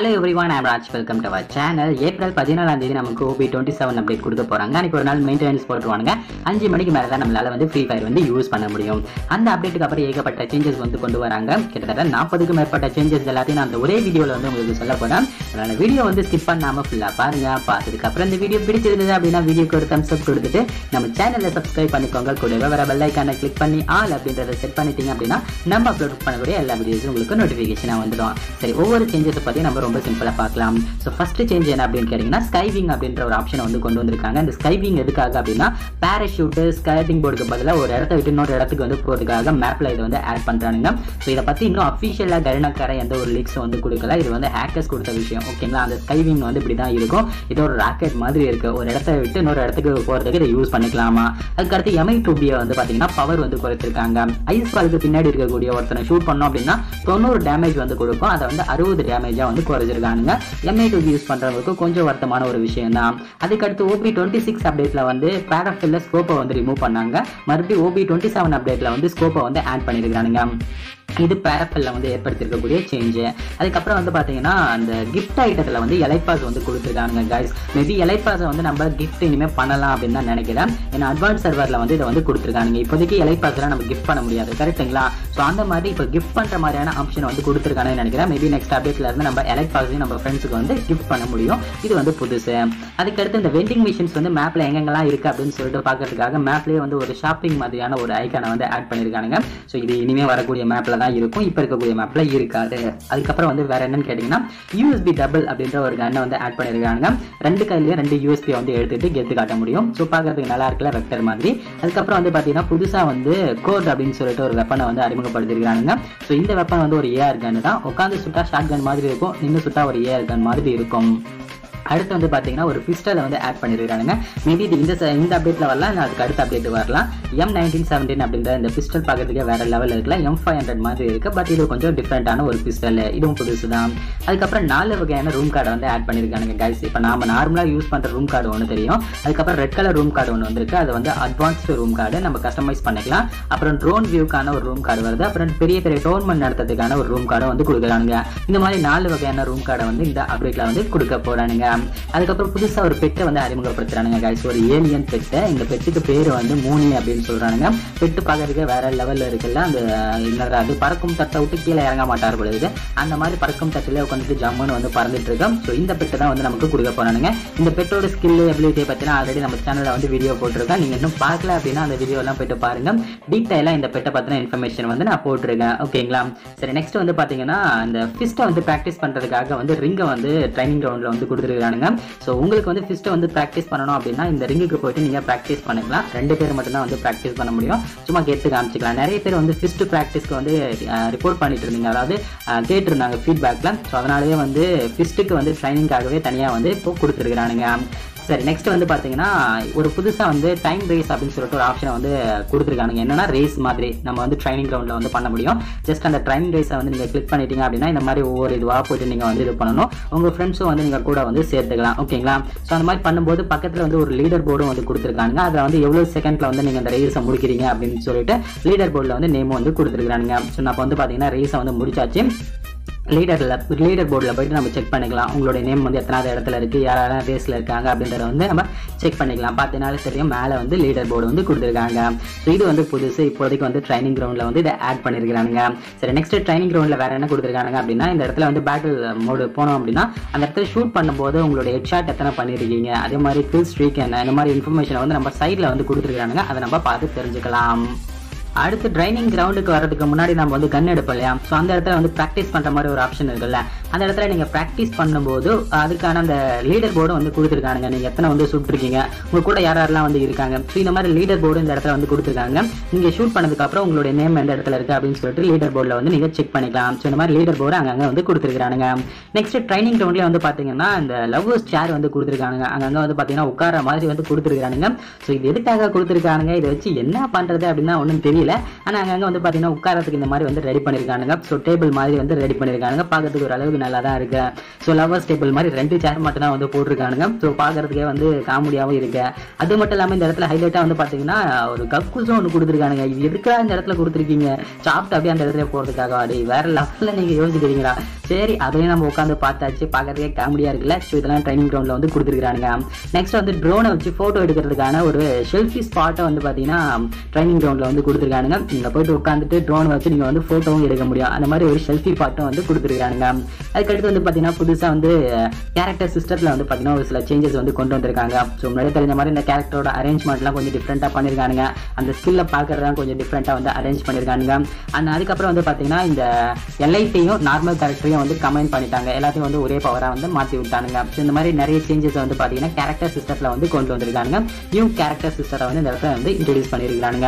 hello everyone I'm Raj welcome to our channel ஏப்ரல் பதினாலாம் தேதி நமக்கு ஓபி டுவெண்ட்டி செவன் அப்டேட் கொடுக்க போகிறாங்க அன்றைக்கி ஒரு நாள் மெயின்டெனன்ஸ் போட்டுருவாங்க அஞ்சு மணிக்கு மேலே தான் நம்மளால் வந்து ஃப்ரீ ஃபயர் வந்து யூஸ் பண்ண முடியும் அந்த அப்டேட்டுக்கு அப்புறம் ஏகப்பட்ட சேஞ்சஸ் வந்து கொண்டு வராங்க கிட்டத்தட்ட நாற்பதுக்கும் மேற்பட்ட சேஞ்சஸ் எல்லாத்தையும் நான் அந்த ஒரே வீடியோவில் வந்து உங்களுக்கு சொல்ல போகிறேன் அதனால் வீடியோ வந்து ஸ்கிப் பண்ணாமல் ஃபுல்லாக பாருங்க பார்த்ததுக்கு அப்புறம் இந்த வீடியோ பிடிச்சிருந்தது அப்படின்னா வீடியோக்கு ஒரு தம்ஸ் அப் கொடுத்துட்டு நம்ம சேனலை சப்ஸ்கிரைப் பண்ணிக்கோங்க கூடவே வர பெல் ஐக்கானை கிளிக் பண்ணி ஆல் அப்படின்றத செட் பண்ணிட்டீங்க அப்படின்னா நம்ம அப்லோட் பண்ணக்கூடிய எல்லா வீடியோஸும் உங்களுக்கு நோட்டிஃபிகேஷனாக வந்துடும் சரி ஒவ்வொரு சேஞ்சஸை பற்றி நம்ம ரொம்ப சிம்பிளாக பார்க்கலாம் ஸோ ஃபர்ஸ்ட் சேஞ்ச் என்ன அப்படின்னு கேட்டிங்கன்னா ஸ்கைவிங் அப்படின்ற ஒரு ஆப்ஷனை வந்து கொண்டு வந்திருக்காங்க இந்த ஸ்கைவிங் எதுக்காக அப்படின்னா பேராஷூட்டு ஸ்கைட்டிங் போர்டுக்கு பதிலாக ஒரு இடத்த விட்டு இன்னொரு இடத்துக்கு வந்து போகிறதுக்காக மேப்பில் இதை வந்து ஆட் பண்ணுறானுங்க ஸோ இதை பற்றி இன்னும் அஃபிஷியலாக கருணக்கார எந்த ஒரு லீக்ஸும் வந்து கொடுக்கல இது வந்து ஹேக்கர்ஸ் கொடுத்த விஷயம் ஓகேங்களா அந்த ஸ்கைவிங் வந்து இப்படி தான் இருக்கும் இது ஒரு ராக்கெட் மாதிரி இருக்குது ஒரு இடத்த விட்டு இன்னொரு இடத்துக்கு போகிறதுக்கு இதை யூஸ் பண்ணிக்கலாமா அதுக்கடுத்து எம்ஐ டூபியை வந்து பார்த்தீங்கன்னா பவர் வந்து குறைச்சிருக்காங்க ஐஸ் பாலுக்கு பின்னாடி இருக்கக்கூடிய ஒருத்தனை ஷூட் பண்ணோம் அப்படின்னா தொண்ணூறு டேமேஜ் வந்து கொடுக்கும் அதை வந்து அறுபது டேமேஜாக வந்து குறைச்சிருக்கானுங்க எம்ஐ டூபி யூஸ் பண்ணுறவங்களுக்கு கொஞ்சம் வருத்தமான ஒரு விஷயம் தான் அதுக்கடுத்து ஓபி டுவெண்ட்டி சிக்ஸ் அப்டேட்டில் வந்து பேராஃபில்ல ஸ்கோப்பை வந்து ரிமூவ் பண்ணாங்க மறுபடியும் ஓபி டுவெண்ட்டி செவன் அப்டேட்டில் வந்து ஸ்கோப்பை வந்து ஆட் பண்ணியிருக்கானுங்க இது பேரஃபில்ல வந்து ஏற்படுத்தியிருக்கக்கூடிய சேஞ்சு அதுக்கப்புறம் வந்து பார்த்தீங்கன்னா அந்த கிஃப்ட் ஐட்டத்தில் வந்து எலைப்பாஸ் வந்து கொடுத்துருக்காங்க கைஸ் மேபி எலைப்பாஸை வந்து நம்ம கிஃப்ட் இனிமேல் பண்ணலாம் அப்படின்னு தான் நினைக்கிறேன் ஏன்னா அட்வான்ஸ் சர்வரில் வந்து இதை வந்து கொடுத்துருக்காங்க இப்போதைக்கு எலைப்பாஸ்லாம் நம்ம கிஃப்ட் பண்ண முடியாது கரெக்ட்டுங்களா ஸோ அந்த மாதிரி இப்போ கிஃப்ட் பண்ணுற மாதிரியான ஆப்ஷன் வந்து கொடுத்துருக்காங்கன்னு நினைக்கிறேன் மேபி நெக்ஸ்ட் அப்டேட்ல இருந்து நம்ம எலைப்பாஸையும் நம்ம ஃப்ரெண்ட்ஸுக்கு வந்து கிஃப்ட் பண்ண முடியும் இது வந்து புதுசு அதுக்கடுத்து இந்த வெண்டிங் மிஷின்ஸ் வந்து மேப்பில் எங்கெங்கெல்லாம் இருக்குது அப்படின்னு சொல்லிட்டு பார்க்கறதுக்காக மேப்லேயே வந்து ஒரு ஷாப்பிங் மாதிரியான ஒரு ஐக்கானை வந்து ஆட் பண்ணியிருக்காங்க ஸோ இது இனிமேல் வரக்கூடிய மேப்பில் தான் இருக்கும் இப்போ இருக்கக்கூடிய மேப்பில் இருக்காது அதுக்கப்புறம் வந்து வேற என்னன்னு கேட்டிங்கன்னா யூஎஸ்பி டபுள் அப்படின்ற ஒரு கன்னை வந்து ஆட் பண்ணியிருக்காங்க ரெண்டு கையிலையும் ரெண்டு யூஎஸ்பி வந்து எடுத்துட்டு கெத்து காட்ட முடியும் ஸோ பார்க்கறதுக்கு நல்லா இருக்குல்ல வெக்டர் மாதிரி அதுக்கப்புறம் வந்து பார்த்தீங்கன்னா புதுசாக வந்து கோட் அப்படின்னு சொல்லிட்டு ஒரு வெப்பனை வந்து அறிமுகப்படுத்திருக்காங்க ஸோ இந்த வெப்பன் வந்து ஒரு ஏஆர் கன் தான் உட்காந்து சுட்டா ஷார்ட் கன் மாதிரி இருக்கும் நின்று சுட்டா ஒரு ஏஆர் கன் மாதிரி இருக்கும் அடுத்து வந்து பார்த்தீங்கன்னா ஒரு பிஸ்டலை வந்து ஆட் பண்ணியிருக்காங்க மேபி இது இந்த ச- இந்த அப்டேட்டில் வரலாம் இல்லை அதுக்கு அடுத்த அப்டேட் வரலாம் எம் நைன்டீன் செவன்டீன் அப்படின்ற இந்த பிஸ்டல் பார்க்கறதுக்கே வேற லெவலில் இருக்குல்ல எம் ஃபைவ் ஹண்ட்ரட் மாதிரி இருக்கு பட் இது கொஞ்சம் டிஃப்ரெண்ட்டான ஒரு பிஸ்டல் இதுவும் புதுசு தான் அதுக்கப்புறம் நாலு வகையான ரூம் கார்டை வந்து ஆட் பண்ணியிருக்காங்க கைஸ் இப்போ நாம நார்மலாக யூஸ் பண்ணுற ரூம் கார்டு ஒன்று தெரியும் அதுக்கப்புறம் ரெட் கலர் ரூம் கார்டு ஒன்று வந்திருக்கு அது வந்து அட்வான்ஸ்டு ரூம் கார்டு நம்ம கஸ்டமைஸ் பண்ணிக்கலாம் அப்புறம் ட்ரோன் வியூக்கான ஒரு ரூம் கார்டு வருது அப்புறம் பெரிய பெரிய டோர்னமெண்ட் நடத்துறதுக்கான ஒரு ரூம் கார்டை வந்து கொடுக்குறானுங்க இந்த மாதிரி நாலு வகையான ரூம் கார்டை வந்து இந்த அப்டேட்ல வந்து கொடுக்க போறானுங்க அதுக்கப்புறம் புதுசா ஒரு பெட்டை வந்து அறிமுகப்படுத்துறானுங்க கைஸ் ஒரு ஏலியன் பெட்டை இந்த பெட்டுக்கு பேர் வந்து மூனி அப்படின்னு சொல்றானுங்க பெட்டு பார்க்கறதுக்கு வேற லெவல்ல இருக்குல்ல அந்த என்னது அது பறக்கும் தட்டை விட்டு கீழே இறங்க மாட்டார் பொழுது அந்த மாதிரி பறக்கும் தட்டில உட்காந்துட்டு ஜம்முன்னு வந்து பறந்துட்டு இருக்கோம் ஸோ இந்த பெட்டை தான் வந்து நமக்கு கொடுக்க போறானுங்க இந்த பெட்டோட ஸ்கில் எபிலிட்டியை பத்தினா ஆல்ரெடி நம்ம சேனல்ல வந்து வீடியோ போட்டிருக்கேன் நீங்க இன்னும் பார்க்கல அப்படின்னா அந்த வீடியோ எல்லாம் போயிட்டு பாருங்க டீட்டெயிலாக இந்த பெட்டை பத்தின இன்ஃபர்மேஷன் வந்து நான் போட்டிருக்கேன் ஓகேங்களா சரி நெக்ஸ்ட் வந்து பாத்தீங்கன்னா இந்த ஃபிஸ்ட்டை வந்து ப்ராக்டிஸ் பண்றதுக்காக வந்து ரிங்கை வந்து ட்ரைனிங் கிரவுண்ட்ல வந்து கொடுத்துருக்கானுங்க ஸோ உங்களுக்கு வந்து ஃபிஸ்ட்டை வந்து ப்ராக்டிஸ் பண்ணணும் அப்படின்னா இந்த ரிங்குக்கு போயிட்டு நீங்க ப்ராக்டிஸ் பண்ணிக்கலாம் ரெண்டு பேர் மட்டும்தான் வந்து ப்ராக்டிஸ் பண்ண முடியும் சும்மா கெத்து காமிச்சிக்கலாம் நிறைய பேர் வந்து ஃபிஸ்ட் ப்ராக்டிஸ்க்கு வந்து ரிப்போர்ட் பண்ணிட்டு இருந்தீங்க அதாவது அஹ், கேட்டிருந்தாங்க ஃபீட்பேக்ல ஸோ அதனாலேயே வந்து ஃபிஸ்ட்டுக்கு வந்து ட்ரைனிங்காகவே தனியாக வந்து இப்போ கொடுத்துருக்கானுங்க சரி நெக்ஸ்ட் வந்து பார்த்தீங்கன்னா ஒரு புதுசாக வந்து டைம் ரேஸ் அப்படின்னு சொல்லிட்டு ஒரு ஆப்ஷனை வந்து கொடுத்துருக்கானுங்க என்னன்னா ரேஸ் மாதிரி நம்ம வந்து ட்ரைனிங் கிரவுண்டில் வந்து பண்ண முடியும் ஜஸ்ட் அந்த டைம் ரேஸை வந்து நீங்கள் கிளிக் பண்ணிட்டீங்க அப்படின்னா இந்த மாதிரி ஒவ்வொரு இதுவாக போயிட்டு நீங்கள் வந்து இது பண்ணணும் உங்கள் ஃப்ரெண்ட்ஸும் வந்து நீங்கள் கூட வந்து சேர்த்துக்கலாம் ஓகேங்களா ஸோ அந்த மாதிரி பண்ணும்போது பக்கத்தில் வந்து ஒரு லீடர் போர்டும் வந்து கொடுத்துருக்காங்க அதில் வந்து எவ்வளோ செகண்டில் வந்து நீங்கள் அந்த ரேஸை முடிக்கிறீங்க அப்படின்னு சொல்லிட்டு லீடர் போர்டில் வந்து நேமும் வந்து கொடுத்துருக்கானுங்க ஸோ நான் வந்து பார்த்தீங்கன்னா ரேஸை வந்து முடிச்சாச்சு லீடரில் லீடர் போர்டில் போயிட்டு நம்ம செக் பண்ணிக்கலாம் உங்களுடைய நேம் வந்து எத்தனாவது இடத்துல இருக்குது யாரெல்லாம் ரேஸில் இருக்காங்க அப்படின்றத வந்து நம்ம செக் பண்ணிக்கலாம் பார்த்தீங்கனாலே தெரியும் மேலே வந்து லீடர் போர்டு வந்து கொடுத்துருக்காங்க ஸோ இது வந்து புதுசு இப்போதைக்கு வந்து ட்ரைனிங் கிரவுண்டில் வந்து இதை ஆட் பண்ணியிருக்காங்க சரி நெக்ஸ்ட் ட்ரைனிங் கிரவுண்டில் வேறு என்ன கொடுத்துருக்காங்க அப்படின்னா இந்த இடத்துல வந்து பேட்டில் மோடு போனோம் அப்படின்னா அந்த இடத்துல ஷூட் பண்ணும்போது உங்களுடைய ஹெட்ஷாட் எத்தனை பண்ணியிருக்கீங்க அதே மாதிரி கில் ஸ்ட்ரீக் என்ன இந்த மாதிரி இன்ஃபர்மேஷனை வந்து நம்ம சைடில் வந்து கொடுத்துருக்காங்க அதை நம்ம பார்த்து தெரிஞ்சுக்கலாம் அடுத்து ட்ரைனிங் கிரவுண்டுக்கு வரதுக்கு முன்னாடி நம்ம வந்து கன் எடுப்போம் இல்லையா ஸோ அந்த இடத்துல வந்து ப்ராக்டிஸ் பண்ணுற மாதிரி ஒரு ஆப்ஷன் இருக்குல்ல அந்த இடத்துல நீங்கள் ப்ராக்டிஸ் பண்ணும்போது அதுக்கான அந்த லீடர் போர்டும் வந்து கொடுத்துருக்கானுங்க நீங்கள் எத்தனை வந்து சுட்டிருக்கீங்க உங்கள் கூட யார் யாரெல்லாம் வந்து இருக்காங்க ஸோ இந்த மாதிரி லீடர் போர்டு இந்த இடத்துல வந்து கொடுத்துருக்காங்க நீங்கள் ஷூட் பண்ணதுக்கப்புறம் உங்களுடைய நேம் எந்த இடத்துல இருக்குது அப்படின்னு சொல்லிட்டு லீடர் போர்டில் வந்து நீங்கள் செக் பண்ணிக்கலாம் ஸோ இந்த மாதிரி லீடர் போர்டு அங்கங்கே வந்து கொடுத்துருக்கானுங்க நெக்ஸ்ட் ட்ரைனிங் கிரவுண்ட்லேயே வந்து பார்த்தீங்கன்னா இந்த லவ்வர்ஸ் சேர் வந்து கொடுத்துருக்கானுங்க அங்கங்கே வந்து பார்த்தீங்கன்னா உட்கார மாதிரி வந்து கொடுத்துருக்கானுங்க ஸோ இது எதுக்காக கொடுத்துருக்கானுங்க இதை வச்சு என்ன பண்ணுறது அப்படின்னா ஒன்றும் தெரியல ஆனால் அங்கங்கே வந்து பார்த்தீங்கன்னா உட்காரத்துக்கு இந்த மாதிரி வந்து ரெடி பண்ணியிருக்கானுங்க ஸோ டேபிள் மாதிரி வந்து ரெடி பண்ணியிருக்கானுங்க பார்க்கறதுக்கு ஒரு அளவுக்கு நல்லா தான் இருக்கு ஸோ லவர்ஸ் டேபிள் மாதிரி ரெண்டு சேர் மட்டும் தான் வந்து போட்டிருக்கானுங்க ஸோ பார்க்கறதுக்கே வந்து காமெடியாகவும் இருக்கு அது மட்டும் இல்லாமல் இந்த இடத்துல ஹைலைட்டாக வந்து பார்த்தீங்கன்னா ஒரு கக்குஸும் ஒன்று கொடுத்துருக்கானுங்க இது எதுக்கா இந்த இடத்துல கொடுத்துருக்கீங்க சாப்பிட்டு அப்படியே அந்த இடத்துல போகிறதுக்காக அடி வேற லெவலில் நீங்கள் யோசிக்கிறீங்களா சரி அதையும் நம்ம உட்காந்து பார்த்தாச்சு பார்க்கறதுக்கே காமெடியாக இருக்குல்ல ஸோ இதெல்லாம் ட்ரைனிங் கிரவுண்டில் வந்து கொடுத்துருக்கானுங்க நெக்ஸ்ட் வந்து ட்ரோனை வச்சு ஃபோட்டோ எடுக்கிறதுக்கான ஒரு செல்ஃபி ஸ்பாட்டை வந்து பார்த்தீங்கன்னா ட்ரைனிங் கிரவுண்டில் வந்து கொடுத்துருக்கானுங்க நீங்கள் போயிட்டு உட்காந்துட்டு ட்ரோனை வச்சு நீங்கள் வந்து ஃபோட்டோவும் எடுக்க முடியும் அந்த மாதிரி ஒரு செல்ஃபி பாட்டும் வந்து கொடுத்துருக்கானுங்க அதுக்கடுத்து வந்து பார்த்தீங்கன்னா புதுசாக வந்து கேரக்டர் சிஸ்டத்தில் வந்து பார்த்தீங்கன்னா ஒரு சில சேஞ்சஸ் வந்து கொண்டு வந்திருக்காங்க ஸோ முன்னாடி தெரிஞ்ச மாதிரி இந்த கேரக்டரோட அரேஞ்ச்மெண்ட்லாம் கொஞ்சம் டிஃப்ரெண்ட்டாக பண்ணியிருக்கானுங்க அந்த ஸ்கில்லை பார்க்கறதுலாம் கொஞ்சம் டிஃப்ரெண்ட்டாக வந்து அரேஞ்ச் பண்ணியிருக்கானுங்க அண்ட் அதுக்கப்புறம் வந்து பார்த்தீங்கன்னா இந்த எல்ஐட்டையும் நார்மல் கேரக்டரையும் வந்து கமெண்ட் பண்ணிட்டாங்க எல்லாத்தையும் வந்து ஒரே பவராக வந்து மாற்றி விட்டானுங்க ஸோ இந்த மாதிரி நிறைய சேஞ்சஸ் வந்து பார்த்தீங்கன்னா கேரக்டர் சிஸ்டத்தில் வந்து கொண்டு வந்திருக்கானுங்க நியூ கேரக்டர் சிஸ்டரை வந்து இந்த இடத்துல வந்து இன்ட்ரடியூஸ் பண்ணியிருக்கானுங்க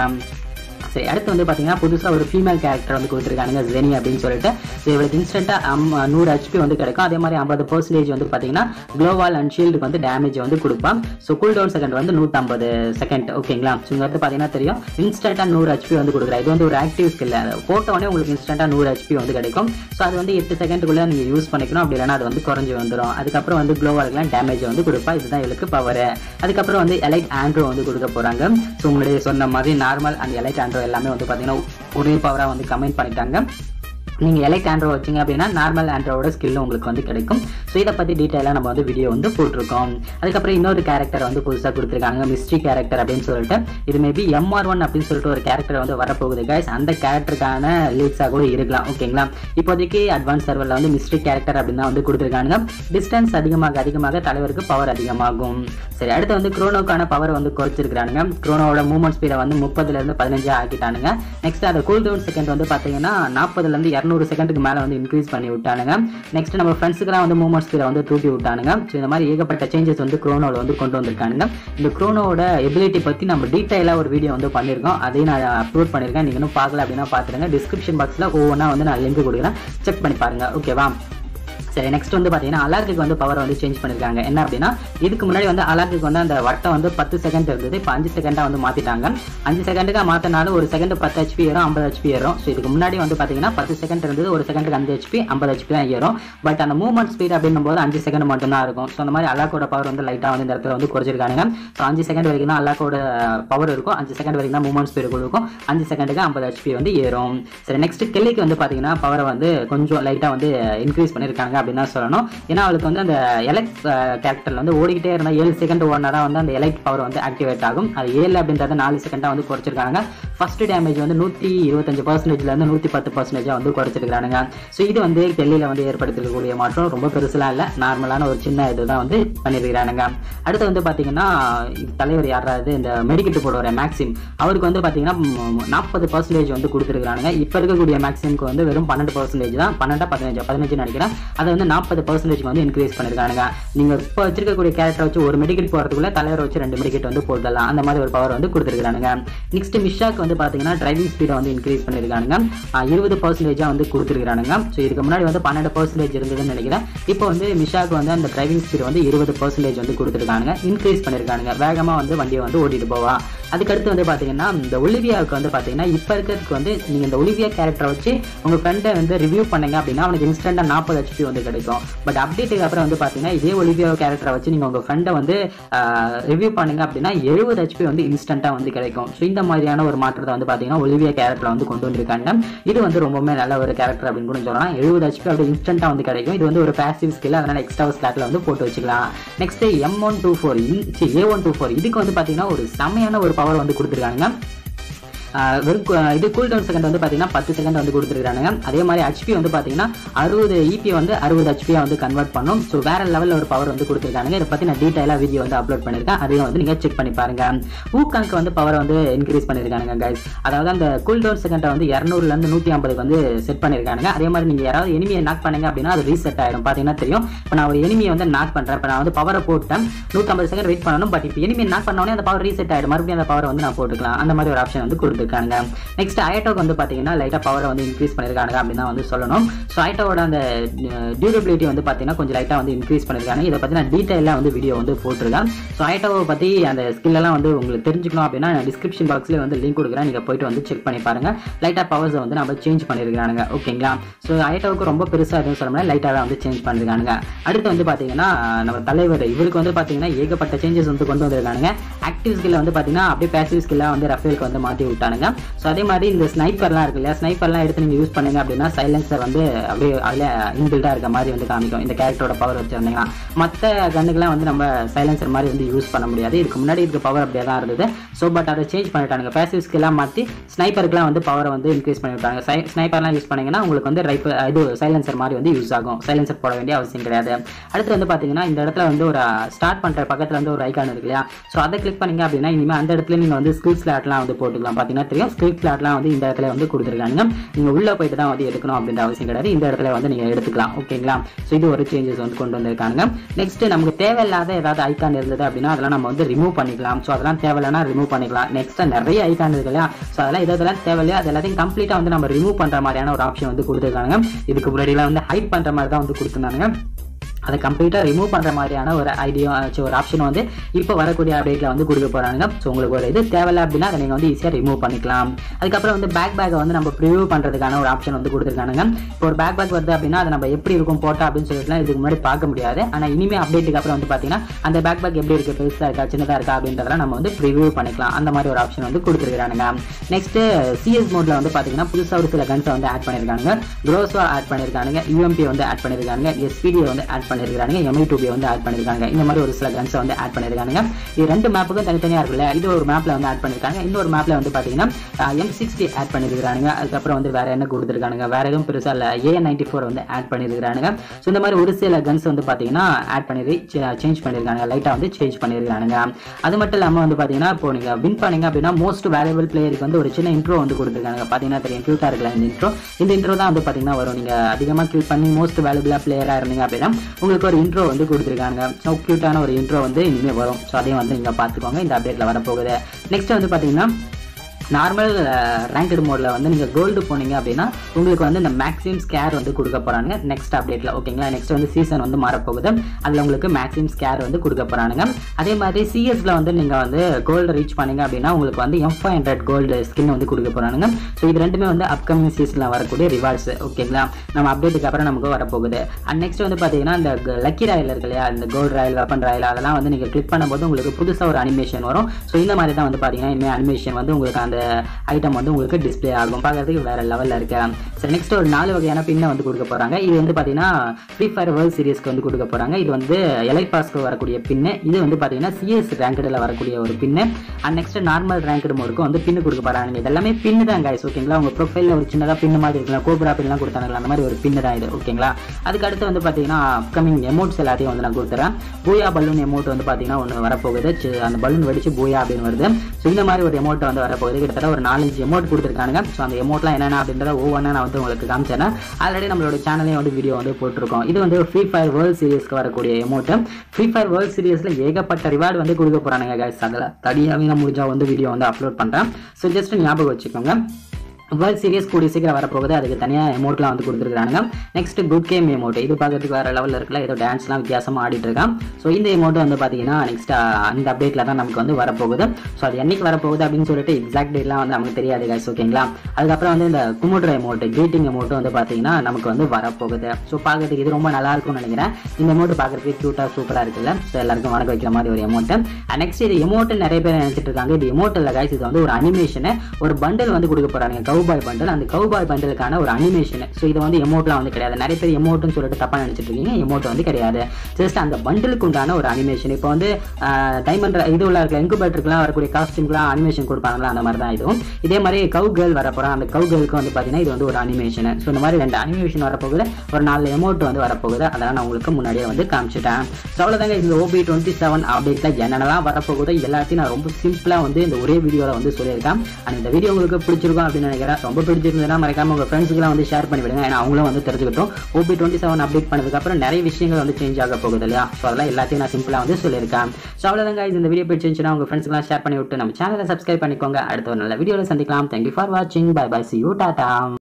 சரி அடுத்து வந்து பார்த்தீங்கன்னா புதுசாக ஒரு ஃபீமேல் கேரக்டர் வந்து கொடுத்துருக்காங்க ஜெனி அப்படின்னு சொல்லிட்டு ஸோ இவளுக்கு இன்ஸ்டண்ட்டாக அம் நூறு ஹெச்பி வந்து கிடைக்கும் அதே மாதிரி ஐம்பது பர்சன்டேஜ் வந்து பார்த்தீங்கன்னா க்ளோவால் அண்ட் ஷீல்டுக்கு வந்து டேமேஜ் வந்து கொடுப்பான் ஸோ கூல் டவுன் செகண்ட் வந்து நூற்றம்பது செகண்ட் ஓகேங்களா ஸோ இங்கே வந்து பார்த்தீங்கன்னா தெரியும் இன்ஸ்டண்ட்டாக நூறு ஹெச்பி வந்து கொடுக்குறா இது வந்து ஒரு ஆக்டிவ் ஸ்கில் போட்டோடனே உங்களுக்கு இன்ஸ்டண்ட்டாக நூறு ஹெச்பி வந்து கிடைக்கும் ஸோ அது வந்து எட்டு செகண்டுக்குள்ளே நீங்கள் யூஸ் பண்ணிக்கணும் அப்படி இல்லைனா அது வந்து குறைஞ்சி வந்துடும் அதுக்கப்புறம் வந்து க்ளோவாலுக்குலாம் டேமேஜ் வந்து கொடுப்பா இதுதான் இவளுக்கு பவர் அதுக்கப்புறம் வந்து எலைட் ஆண்ட்ரோ வந்து கொடுக்க போகிறாங்க ஸோ உங்களுடைய சொன்ன மாதிரி நார்மல் அந்த எலைட் ஆண்ட்ரோ எல்லாமே வந்து பார்த்தீங்கன்னா ஒரே பவராக வந்து கமெண்ட் பண்ணிட்டாங்க நீங்கள் எலைட் ஆண்ட்ரோ வச்சிங்க அப்படின்னா நார்மல் ஆண்ட்ரோட ஸ்கில் உங்களுக்கு வந்து கிடைக்கும் ஸோ இதை பற்றி டீட்டெயிலாக நம்ம வந்து வீடியோ வந்து போட்டிருக்கோம் அதுக்கப்புறம் இன்னொரு கேரக்டர் வந்து புதுசாக கொடுத்துருக்காங்க மிஸ்ட்ரி கேரக்டர் அப்படின்னு சொல்லிட்டு இது மேபி எம்ஆர் ஒன் அப்படின்னு சொல்லிட்டு ஒரு கேரக்டர் வந்து வரப்போகுது கைஸ் அந்த கேரக்டருக்கான லீக்ஸாக கூட இருக்கலாம் ஓகேங்களா இப்போதைக்கு அட்வான்ஸ் சர்வரில் வந்து மிஸ்ட்ரி கேரக்டர் அப்படின்னு தான் வந்து கொடுத்துருக்காங்க டிஸ்டன்ஸ் அதிகமாக அதிகமாக தலைவருக்கு பவர் அதிகமாகும் சரி அடுத்து வந்து குரோனோக்கான பவர் வந்து குறைச்சிருக்கானுங்க குரோனோவோட மூவ்மெண்ட் ஸ்பீடை வந்து முப்பதுலேருந்து பதினஞ்சு ஆக்கிட்டானுங்க நெக்ஸ்ட் அந்த கூல் டவுன் செகண்ட் வந்து பார்த்தீங்கன்னா நாற்பதுலேருந்து இரநூறு செகண்டுக்கு மேலே வந்து இன்க்ரீஸ் பண்ணி விட்டானுங்க நெக்ஸ்ட் நம்ம ஃப்ரெண்ட்ஸுக்குலாம் வந்து மூவ்மெண்ட் ஸ்பீடை வந்து தூக்கி விட்டானுங்க ஸோ இந்த மாதிரி ஏகப்பட்ட சேஞ்சஸ் வந்து குரோனோவில் வந்து கொண்டு வந்திருக்கானுங்க இந்த குரோனோட எபிலிட்டி பற்றி நம்ம டீட்டெயிலாக ஒரு வீடியோ வந்து பண்ணியிருக்கோம் அதையும் நான் அப்லோட் பண்ணியிருக்கேன் நீங்கள் இன்னும் பார்க்கல அப்படின்னா பார்த்துருங்க டிஸ்கிரிப்ஷன் பாக்ஸில் ஒவ்வொன்றா வந்து நான் லிங்க் கொடுக்குறேன் செக் பண்ணி பாருங்க ஓகேவா சரி நெக்ஸ்ட் வந்து பார்த்தீங்கன்னா அலார்க்கு வந்து பவர் வந்து சேஞ்ச் பண்ணியிருக்காங்க என்ன அப்படின்னா இதுக்கு முன்னாடி வந்து அலார்க்கு வந்து அந்த வட்டம் வந்து பத்து செகண்ட் இருந்தது இப்போ அஞ்சு செகண்டாக வந்து மாற்றிட்டாங்க அஞ்சு செகண்டுக்காக மாற்றினாலும் ஒரு செகண்ட் பத்து ஹெச்பி ஏறும் ஐம்பது ஹெச்பி ஏறும் ஸோ இதுக்கு முன்னாடி வந்து பார்த்தீங்கன்னா பத்து செகண்ட் இருந்தது ஒரு செகண்டுக்கு அஞ்சு ஹெச்பி ஐம்பது ஹெச்பி தான் ஏறும் பட் அந்த மூவ்மெண்ட் ஸ்பீட் அப்படின்னும் போது அஞ்சு செகண்ட் மட்டும் தான் இருக்கும் ஸோ அந்த மாதிரி அலாக்கோட பவர் வந்து லைட்டாக வந்து இந்த இடத்துல வந்து குறைச்சிருக்காங்க ஸோ அஞ்சு செகண்ட் வரைக்கும் தான் அலாக்கோட பவர் இருக்கும் அஞ்சு செகண்ட் வரைக்கும் தான் மூவ்மெண்ட் ஸ்பீடு இருக்கும் அஞ்சு செகண்டுக்கு ஐம்பது ஹெச்பி வந்து ஏறும் சரி நெக்ஸ்ட் கிள்ளிக்கு வந்து பார்த்தீங்கன்னா பவரை வந்து கொஞ்சம் லைட்டாக வந்து இன்க்ரீஸ் பண்ணியிருக்காங்க அப்படின்னு தான் சொல்லணும் ஏன்னா அவளுக்கு வந்து அந்த எலக்ட் கேரக்டரில் வந்து ஓடிக்கிட்டே இருந்தால் ஏழு செகண்ட் ஓடினா தான் வந்து அந்த எலக்ட் பவர் வந்து ஆக்டிவேட் ஆகும் அது ஏழு அப்படின்றத நாலு செகண்டாக வந்து குறைச்சிருக்காங்க ஃபர்ஸ்ட் டேமேஜ் வந்து நூற்றி இருபத்தஞ்சு பர்சன்டேஜ்லேருந்து நூற்றி பத்து பர்சன்டேஜாக வந்து குறைச்சிருக்காங்க ஸோ இது வந்து டெல்லியில் வந்து ஏற்படுத்திருக்கக்கூடிய மாற்றம் ரொம்ப பெருசுலாம் இல்லை நார்மலான ஒரு சின்ன இதுதான் வந்து பண்ணியிருக்கிறானுங்க அடுத்து வந்து பார்த்தீங்கன்னா தலைவர் யாராவது இந்த மெடிக்கெட் போடுற மேக்ஸிம் அவருக்கு வந்து பார்த்தீங்கன்னா நாற்பது பர்சன்டேஜ் வந்து கொடுத்துருக்கானுங்க இப்போ இருக்கக்கூடிய மேக்ஸிமுக்கு வந்து வெறும் பன்னெண்டு பர்சன்டேஜ் தான் பன்னெண்டா பதினஞ்சு பதினஞ்சு நினைக்கிறேன் அதை வந்து நாற்பது பர்சன்டேஜ் வந்து இன்க்ரீஸ் பண்ணியிருக்கானுங்க நீங்கள் இப்போ வச்சிருக்கக்கூடிய கேரக்டர் வச்சு ஒரு மெடிக்கெட் போகிறதுக்குள்ள தலைவர் வச்சு ரெண்டு மெடிக்கெட் வந்து போடலாம் அந்த மாதிரி ஒரு பவர் வந்து கொடுத்துருக்கானுங்க நெக்ஸ்ட் மிஷாக்கு வந்து பார்த்தீங்கன்னா டிரைவிங் ஸ்பீடை வந்து இன்க்ரீஸ் பண்ணியிருக்கானுங்க இருபது பர்சன்டேஜாக வந்து கொடுத்துருக்கானுங்க ஸோ இதுக்கு முன்னாடி வந்து பன்னெண்டு பர்சன்டேஜ் இருந்ததுன்னு நினைக்கிறேன் இப்போ வந்து மிஷாக்கு வந்து அந்த டிரைவிங் ஸ்பீடு வந்து இருபது பர்சன்டேஜ் வந்து கொடுத்துருக்கானுங்க இன்க்ரீஸ் பண்ணியிருக்கானுங்க வேகமாக வந்து வண்டியை வந்து ஓட்டிட்டு போவா அதுக்கடுத்து வந்து பார்த்தீங்கன்னா இந்த ஒலிவியாவுக்கு வந்து பார்த்தீங்கன்னா இப்போ இருக்கிறதுக்கு வந்து நீங்கள் இந்த ஒலிவியா கேரக்டரை வச்சு உங்கள் ஃப்ரெண்டை வந்து ரிவ்யூ பண்ணீங்க அப்படின்னா அவனுக்கு இன்ஸ்டண்ட்டாக நாற்பது ஹெச்பி வந்து கிடைக்கும் பட் அப்டேட்டுக்கு அப்புறம் வந்து பார்த்தீங்கன்னா இதே ஒலிவியா கேரக்டரை வச்சு நீங்கள் உங்கள் ஃப்ரெண்டை வந்து ரிவ்யூ பண்ணீங்க அப்படின்னா எழுபது ஹெச்பி வந்து இன்ஸ்டண்ட்டாக வந்து கிடைக்கும் ஸோ இந்த மாதிரியான ஒரு மாற்றத்தை வந்து பார்த்தீங்கன்னா ஒலிவியா கேரக்டர் வந்து கொண்டு வந்திருக்காங்க இது வந்து ரொம்பவுமே நல்ல ஒரு கேரக்டர் அப்படின்னு கூட சொல்லலாம் எழுபது ஹெச்பி அப்படி இன்ஸ்டண்ட்டாக வந்து கிடைக்கும் இது வந்து ஒரு பேசிவ் ஸ்கில் அதனால் எக்ஸ்ட்ரா ஸ்லாட்டில் வந்து போட்டு வச்சுக்கலாம் next M one two four A one two four இதுக்கு வந்து பார்த்தீங்கன்னா ஒரு செமையான ஒரு பவர் வந்து கொடுத்துருக்காங்க ஆஹ் வெறும் கு- இது கூல் டவுன் செகண்ட் வந்து பார்த்தீங்கன்னா பத்து செகண்ட் வந்து கொடுத்துருக்காங்க அதே மாதிரி ஹெச்பி வந்து பார்த்தீங்கன்னா அறுபது இபி வந்து அறுபது ஹெச்பியை வந்து கன்வெர்ட் பண்ணும் ஸோ வேற லெவலில் ஒரு பவர் வந்து கொடுத்துருக்காங்க இதை பற்றி நான் டீட்டெயிலாக வீடியோ வந்து அப்லோட் பண்ணியிருக்கேன் அதையும் வந்து நீங்கள் செக் பண்ணி பாருங்க ஊக்காங்க்கு வந்து பவர் வந்து இன்க்ரீஸ் பண்ணியிருக்காங்க கைஸ் அதாவது அந்த கூல் டவுன் செகண்டை வந்து இரநூறுலேருந்து நூற்றி ஐம்பதுக்கு வந்து செட் பண்ணியிருக்காங்க அதே மாதிரி நீங்கள் யாராவது எனிமியை நாக் பண்ணீங்க அப்படின்னா அது ரீசெட் ஆகிடும் பார்த்தீங்கன்னா தெரியும் இப்போ நான் ஒரு எனிமியை வந்து நாக் பண்ணுறேன் இப்போ நான் வந்து பவரை போட்டேன் நூற்றம்பது செகண்ட் வெயிட் பண்ணணும் பட் இப்போ எனிமியை நாக் பண்ணோடனே அந்த பவர் ரீசெட் ஆகிடும் மறுபடியும் அந்த பவர் வந்து நான் போட்டுக்கலாம் அந்த மாதிரி ஒரு ஆப்ஷன் வந்து கொடுத்துருக்காங்க சொல்லியிருக்காங்க நெக்ஸ்ட் ஐட்டோக்கு வந்து பார்த்தீங்கன்னா லைட்டாக பவரை வந்து இன்க்ரீஸ் பண்ணியிருக்காங்க அப்படின்னு தான் வந்து சொல்லணும் ஸோ ஐட்டோட அந்த டியூரபிலிட்டி வந்து பார்த்தீங்கன்னா கொஞ்சம் லைட்டாக வந்து இன்க்ரீஸ் பண்ணியிருக்காங்க இதை பற்றின டீட்டெயிலாக வந்து வீடியோ வந்து போட்டிருக்கேன் ஸோ ஐட்டோவை பற்றி அந்த ஸ்கில்லெல்லாம் வந்து உங்களுக்கு தெரிஞ்சுக்கணும் அப்படின்னா டிஸ்கிரிப்ஷன் பாக்ஸில் வந்து லிங்க் கொடுக்குறேன் நீங்கள் போயிட்டு வந்து செக் பண்ணி பாருங்கள் லைட்டாக பவர்ஸை வந்து நம்ம சேஞ்ச் பண்ணியிருக்கானுங்க ஓகேங்களா ஸோ ஐட்டோவுக்கு ரொம்ப பெருசாக எதுவும் சொல்ல முடியாது லைட்டாக தான் வந்து சேஞ்ச் பண்ணியிருக்கானுங்க அடுத்து வந்து பார்த்தீங்கன்னா நம்ம தலைவர் இவருக்கு வந்து பார்த்தீங்கன்னா ஏகப்பட்ட சேஞ்சஸ் வந்து கொண்டு வந்திருக்கானுங்க ஆக்டிவ் ஸ்கில்ல வந்து பார்த்தீங்கன்னா அப்படியே பேசிவ் ஸ்கில்லாக வந்து ரஃபேலுக்கு வந்து மாற்றி விட்டானுங்க ஸோ அதே மாதிரி இந்த ஸ்னைப்பர்லாம் இருக்கு இல்லையா ஸ்னைப்பர்லாம் எடுத்து நீங்கள் யூஸ் பண்ணுங்க அப்படின்னா சைலன்சர் வந்து அப்படியே அதில் இன்பில்டாக இருக்க மாதிரி வந்து காமிக்கும் இந்த கேரக்டரோட பவர் வச்சிருந்தீங்கன்னா மற்ற கண்ணுக்கெல்லாம் வந்து நம்ம சைலன்சர் மாதிரி வந்து யூஸ் பண்ண முடியாது இதுக்கு முன்னாடி இருக்க பவர் அப்படியே தான் இருந்தது ஸோ பட் அதை சேஞ்ச் பண்ணிட்டானுங்க பேசிவ் ஸ்கில்லாம் மாற்றி ஸ்னைப்பருக்குலாம் வந்து பவரை வந்து இன்க்ரீஸ் பண்ணி விட்டாங்க ஸ்னைப்பர்லாம் யூஸ் பண்ணீங்கன்னா உங்களுக்கு வந்து ரைப் இது சைலன்சர் மாதிரி வந்து யூஸ் ஆகும் சைலன்சர் போட வேண்டிய அவசியம் கிடையாது அடுத்து வந்து பார்த்தீங்கன்னா இந்த இடத்துல வந்து ஒரு ஸ்டார்ட் பண்ணுற பக்கத்தில் வந்து ஒரு ஐக்கான் இருக்கு இல்லையா ஸோ அதை கிளிக் பண்ணீங்க அப்படின்னா இனிமேல் அந்த இடத்துல நீங்கள் வந்து ஸ்கில் ஸ்லாட்லாம் வந்து போட்டுக்கலாம் பார்த்தீங்கன்னா தெரியும் ஸ்கில் ஸ்லாட்லாம் வந்து இந்த இடத்துல வந்து கொடுத்துருக்காங்க நீங்கள் உள்ளே போயிட்டு தான் வந்து எடுக்கணும் அப்படின்ற அவசியம் கிடையாது இந்த இடத்துல வந்து நீங்கள் எடுத்துக்கலாம் ஓகேங்களா ஸோ இது ஒரு சேஞ்சஸ் வந்து கொண்டு வந்திருக்காங்க நெக்ஸ்ட் நமக்கு தேவையில்லாத ஏதாவது ஐக்கான் இருந்தது அப்படின்னா அதெல்லாம் நம்ம வந்து ரிமூவ் பண்ணிக்கலாம் ஸோ அதெல்லாம் தேவையில்லைனா ரிமூவ் பண்ணிக்கலாம் நெக்ஸ்ட் நிறைய ஐக்கான் இருக்கு இல்லையா ஸோ அதெல்லாம் இதெல்லாம் தேவையில்லையா அது எல்லாத்தையும் கம்ப்ளீட்டாக வந்து நம்ம ரிமூவ் பண்ணுற மாதிரியான ஒரு ஆப்ஷன் வந்து கொடுத்துருக்காங்க இதுக்கு முன்னாடிலாம் வந்து ஹைட் பண்ணுற மாதிரி தான் வந்து கொடுத்துருந்தாங்க அதை கம்ப்ளீட்டாக ரிமூவ் பண்ணுற மாதிரியான ஒரு ஐடியா ஒரு ஆப்ஷன் வந்து இப்போ வரக்கூடிய அப்டேட்டில் வந்து கொடுக்க போகிறாங்க ஸோ உங்களுக்கு ஒரு இது தேவையில்ல அப்படின்னா அதை நீங்கள் வந்து ஈஸியாக ரிமூவ் பண்ணிக்கலாம் அதுக்கப்புறம் வந்து பேக் பேக்கை வந்து நம்ம ப்ரிவியூ பண்ணுறதுக்கான ஒரு ஆப்ஷன் வந்து கொடுத்துருக்கானுங்க இப்போ ஒரு பேக் பேக் வருது அப்படின்னா அதை நம்ம எப்படி இருக்கும் போட்டா அப்படின்னு சொல்லிட்டுலாம் இதுக்கு முன்னாடி பார்க்க முடியாது ஆனால் இனிமேல் அப்டேட்டுக்கு அப்புறம் வந்து பார்த்தீங்கன்னா அந்த பேக் பேக் எப்படி இருக்குது பெருசாக இருக்கா சின்னதாக இருக்கா அப்படின்றதெல்லாம் நம்ம வந்து ப்ரிவியூ பண்ணிக்கலாம் அந்த மாதிரி ஒரு ஆப்ஷன் வந்து கொடுத்துருக்கானுங்க நெக்ஸ்ட் சிஎஸ் மோட்ல வந்து பார்த்தீங்கன்னா புதுசாக ஒரு சில கன்ஸை வந்து ஆட் பண்ணியிருக்காங்க க்ரோஸோ ஆட் பண்ணியிருக்காங்க யூஎம்பி வந்து ஆட் பண்ணியிருக்காங்க எஸ்பிடியை வந்து ஆட் பண்ணியிருக்காங்க எம்ஐ டூபி வந்து ஆட் பண்ணியிருக்காங்க இந்த மாதிரி ஒரு சில கன்ஸை வந்து ஆட் பண்ணியிருக்காங்க இது ரெண்டு மேப்புக்கும் தனித்தனியாக இருக்குல்ல இது ஒரு மேப்பில் வந்து ஆட் பண்ணியிருக்காங்க இன்னொரு மேப்பில் வந்து பார்த்தீங்கன்னா எம் சிக்ஸ்டி ஆட் பண்ணியிருக்காங்க அதுக்கப்புறம் வந்து வேற என்ன கொடுத்துருக்காங்க வேற எதுவும் பெருசாக இல்லை ஏ நைன்டி ஃபோர் வந்து ஆட் பண்ணியிருக்காங்க ஸோ இந்த மாதிரி ஒரு சில கன்ஸ் வந்து பார்த்தீங்கன்னா ஆட் பண்ணி சேஞ்ச் பண்ணியிருக்காங்க லைட்டாக வந்து சேஞ்ச் பண்ணியிருக்காங்க அது மட்டும் இல்லாமல் வந்து பார்த்தீங்கன்னா இப்போ நீங்கள் வின் பண்ணீங்க அப்படின்னா மோஸ்ட் வேல்யூபிள் பிளேயருக்கு வந்து ஒரு சின்ன இன்ட்ரோ வந்து கொடுத்துருக்காங்க பார்த்தீங்கன்னா தெரியும் க்யூட்டாக இருக்கலாம் இந்த இன்ட்ரோ இந்த இன்ட்ரோ தான் வந்து பார்த்தீங்கன்னா வரும் நீங்கள் அதிகமாக கில் பண்ணி மோஸ்ட் வேல்யூபிளாக பிளேயராக இருந்தீங்க அப்படின்னா உங்களுக்கு ஒரு இன்ட்ரோ வந்து கொடுத்துருக்காங்க ஸோ க்யூட்டான ஒரு இன்ட்ரோ வந்து இனிமேல் வரும் ஸோ அதையும் வந்து நீங்கள் பார்த்துக்கோங்க இந்த அப்டேட்டில் வரப்போகுது நெக்ஸ்ட் வந்து பார்த்தீங்கன்னா நார்மல் ரேங்கட் மோடில் வந்து நீங்கள் கோல்டு போனீங்க அப்படின்னா உங்களுக்கு வந்து இந்த மேக்ஸிமம் ஸ்கேர் வந்து கொடுக்க போகிறாங்க நெக்ஸ்ட் அப்டேட்டில் ஓகேங்களா நெக்ஸ்ட் வந்து சீசன் வந்து மாறப்போகுது அதில் உங்களுக்கு மேக்ஸிமம் ஸ்கேர் வந்து கொடுக்க போகிறானுங்க அதே மாதிரி சிஎஸ்ல வந்து நீங்கள் வந்து கோல்டு ரீச் பண்ணீங்க அப்படின்னா உங்களுக்கு வந்து M five hundred gold skin வந்து கொடுக்க போகிறானுங்க ஸோ இது ரெண்டுமே வந்து அப்கமிங் சீசனில் வரக்கூடிய ரிவார்ட்ஸ் ஓகேங்களா நம்ம அப்டேட்டுக்கு அப்புறம் நமக்கு வரப்போகுது அண்ட் நெக்ஸ்ட் வந்து பார்த்தீங்கன்னா இந்த லக்கி ராயல் இருக்கு இல்லையா இந்த கோல்டு ராயல் வெப்பன் ராயல் அதெல்லாம் வந்து நீங்கள் கிளிக் பண்ணும்போது உங்களுக்கு புதுசாக ஒரு அனிமேஷன் வரும் ஸோ இந்த மாதிரி தான் வந்து பார்த்தீங்கன்னா இனிமேல் அனிமேஷன் வந்து உங்களுக்கு அந்த ஐட்டம் வந்து உங்களுக்கு டிஸ்ப்ளே ஆகும் பார்க்கறதுக்கு வேற லெவலில் இருக்கு சரி நெக்ஸ்ட் ஒரு நாலு வகையான பின்னை வந்து கொடுக்க போறாங்க இது வந்து பார்த்தீங்கன்னா ஃப்ரீ ஃபயர் வேர்ல்ட் சீரிஸ்க்கு வந்து கொடுக்க போறாங்க இது வந்து எலை பாஸ்க்கு வரக்கூடிய பின்னு இது வந்து பார்த்தீங்கன்னா சிஎஸ் ரேங்கடில் வரக்கூடிய ஒரு pin and next normal ranked மோடுக்கு வந்து பின்னு கொடுக்க போறாங்க இது எல்லாமே பின்னு தான் guys ஓகேங்களா உங்க ப்ரொஃபைலில் ஒரு சின்னதாக பின்னு மாதிரி இருக்கலாம் கோபுரா பின்லாம் கொடுத்தாங்களா அந்த மாதிரி ஒரு பின்னு தான் இது ஓகேங்களா அதுக்கு அடுத்து வந்து பார்த்தீங்கன்னா அப்கமிங் எமௌண்ட்ஸ் எல்லாத்தையும் வந்து நான் கொடுத்துறேன் பூயா பலூன் எமௌண்ட் வந்து பார்த்தீங்கன்னா ஒன்று வரப்போகுது சி- அந்த பலூன் வெடிச்சு பூயா அப்படின்னு வருது ஸோ இந்த மாதிரி ஒரு எமௌண்ட் வந்து வரப்போகுது கிட்டத்தட்ட ஒரு நாலஞ்சு எமௌண்ட் கொடுத்துருக்காங்க ஸோ அந்த எமௌண்ட்லாம் என்னென்ன அப்படின்றத ஒவ்வொன்றா நான் வந்து உங்களுக்கு காமிச்சேன் ஆல்ரெடி நம்மளோட சேனலையும் வந்து வீடியோ வந்து போட்டிருக்கோம் இது வந்து ஃப்ரீ ஃபயர் வேர்ல்ட் சீரிஸ்க்கு வரக்கூடிய எமௌண்ட் ஃப்ரீ ஃபயர் வேர்ல்ட் சீரிஸில் ஏகப்பட்ட ரிவார்டு வந்து கொடுக்க போகிறானுங்க கைஸ் அதில் தனியாகவே நான் முடிஞ்சா வந்து வீடியோ வந்து அப்லோட் பண்ணுறேன் ஸோ ஜஸ்ட் ஞாபகம் வச்சுக்கோங்க வேர்ல்ட் சீரிஸ் கூடிய சீக்கிரம் வரப்போகுது அதுக்கு தனியாக எமௌண்ட்லாம் வந்து கொடுத்துருக்காங்க நெக்ஸ்ட் குட் கேம் எமௌண்ட் இது பார்க்கறதுக்கு வேறு லெவலில் இருக்குல்ல ஏதோ டான்ஸ்லாம் வித்தியாசமாக ஆடிட்டு இருக்கான் ஸோ இந்த எமௌண்ட் வந்து பார்த்தீங்கன்னா நெக்ஸ்ட் இந்த அப்டேட்டில் தான் நமக்கு வந்து வரப்போகுது ஸோ அது என்னைக்கு வரப்போகுது அப்படின்னு சொல்லிட்டு எக்ஸாக்ட் டேட்லாம் வந்து நமக்கு தெரியாது guys ஓகேங்களா அதுக்கப்புறம் வந்து இந்த குமுட்ற எமௌண்ட் கிரீட்டிங் எமௌண்ட் வந்து பார்த்தீங்கன்னா நமக்கு வந்து வரப்போகுது ஸோ பார்க்கறதுக்கு இது ரொம்ப நல்லா இருக்கும்னு நினைக்கிறேன் இந்த எமௌண்ட் பார்க்கறதுக்கு க்யூட்டாக சூப்பராக இருக்குல்ல ஸோ எல்லாருக்கும் வணக்கம் வைக்கிற மாதிரி ஒரு எமௌண்ட் நெக்ஸ்ட் இது எமௌண்ட் நிறைய பேர் நினைச்சிட்டு இருக்காங்க இது எமௌண்ட் இல்லை guys இது வந்து ஒரு அனிமேஷனு ஒரு பண்டில் வந்து கொடுக்க போறாங்க கவுபாய் பண்டில் அந்த கவுபாய் பண்டிலுக்கான ஒரு அனிமேஷன் ஸோ இது வந்து எமௌண்ட்லாம் வந்து கிடையாது நிறைய பேர் எமௌண்ட்னு சொல்லிட்டு தப்பா நினைச்சிட்டு இருக்கீங்க எமௌண்ட் வந்து கிடையாது ஜஸ்ட் அந்த பண்டிலுக்கு உண்டான ஒரு அனிமேஷன் இப்போ வந்து டைமண்ட் இது உள்ள இருக்க இன்குபேட்டருக்குலாம் வரக்கூடிய காஸ்டியூம்லாம் அனிமேஷன் கொடுப்பாங்களா அந்த மாதிரி தான் இதுவும் இதே மாதிரி கவு கேர்ள் வரப்போகிறோம் அந்த கவு கேர்ளுக்கு வந்து பார்த்தீங்கன்னா இது வந்து ஒரு அனிமேஷன் ஸோ இந்த மாதிரி ரெண்டு அனிமேஷன் வரப்போகுது ஒரு நாலு எமௌண்ட் வந்து வரப்போகுது அதெல்லாம் நான் உங்களுக்கு முன்னாடியே வந்து காமிச்சிட்டேன் ஸோ அவ்வளோதாங்க இந்த ஓபி டுவெண்ட்டி செவன் அப்டேட்டில் என்னென்னலாம் வரப்போகுதோ எல்லாத்தையும் நான் ரொம்ப சிம்பிளாக வந்து இந்த ஒரே வீடியோவில் வந்து சொல்லியிருக்கேன் அண்ட் இந்த வீடியோ உங்களுக்கு பிடிச்சிருக்கும் அப்படின்னு நினைக்கிறேன் ரொம்ப பிடிச்சிருந்ததுன்னா மறக்காம உங்கள் ஃப்ரெண்ட்ஸுக்குலாம் வந்து ஷேர் பண்ணி விடுங்க ஏன்னா அவங்களும் வந்து தெரிஞ்சுக்கிட்டோம் ஓபி டுவெண்ட்டி செவன் அப்டேட் பண்ணதுக்கப்புறம் நிறைய விஷயங்கள் வந்து சேஞ்ச் ஆக போகுது இல்லையா ஸோ அதெல்லாம் எல்லாத்தையும் நான் சிம்பிளாக வந்து சொல்லியிருக்கேன் ஸோ அவ்வளோதாங்க இந்த வீடியோ பிடிச்சிருந்துச்சுன்னா உங்கள் ஃப்ரெண்ட்ஸ்க்குலாம் ஷேர் பண்ணி விட்டு நம்ம சேனலை சப்ஸ்கிரைப் பண்ணிக்கோங்க அடுத்த ஒரு நல்ல வீடியோவில் சந்திக்கலாம் தேங்க்யூ ஃபார் வாட்சிங் bye bye see you Tata